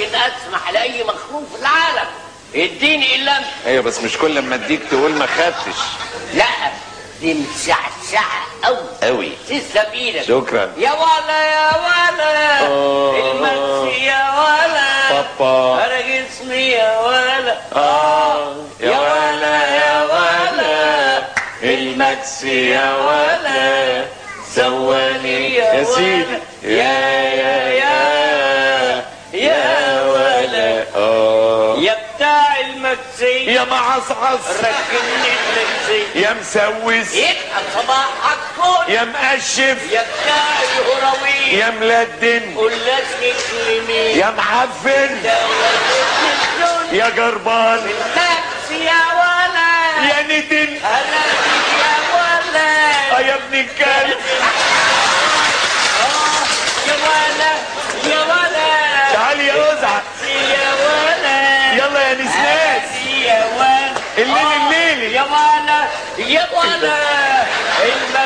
يمكن اسمح لاي مخلوق في العالم اديني الا انت ايوه بس مش كل لما اديك تقول ما خدتش لا دي مشعشعه قوي قوي تسلم ايدك شكرا يا ولا يا ولا آه. المكسي يا ولا بابا انا جسمي يا ولا اه يا ولا يا ولا المكسي يا ولا سواني يا سيدي يا يا يا يا ولا اه يا بتاع المكسي يا معصعص ركبني المكسي يا مسوس يبقى صباحك كل يا مقشف يا بتاع الهروين يا ملدن قلتني كلمين يا معفن يا ولد الدنيا يا جربان المكسي يا ولا يا ندن انا بيك يا ولا اه يا ابن الكلب يا ولا يا ولا تعال يا أزعة يا ولا يلا يا نسناس يا ولا الليل الليلي يا ولا يا ولا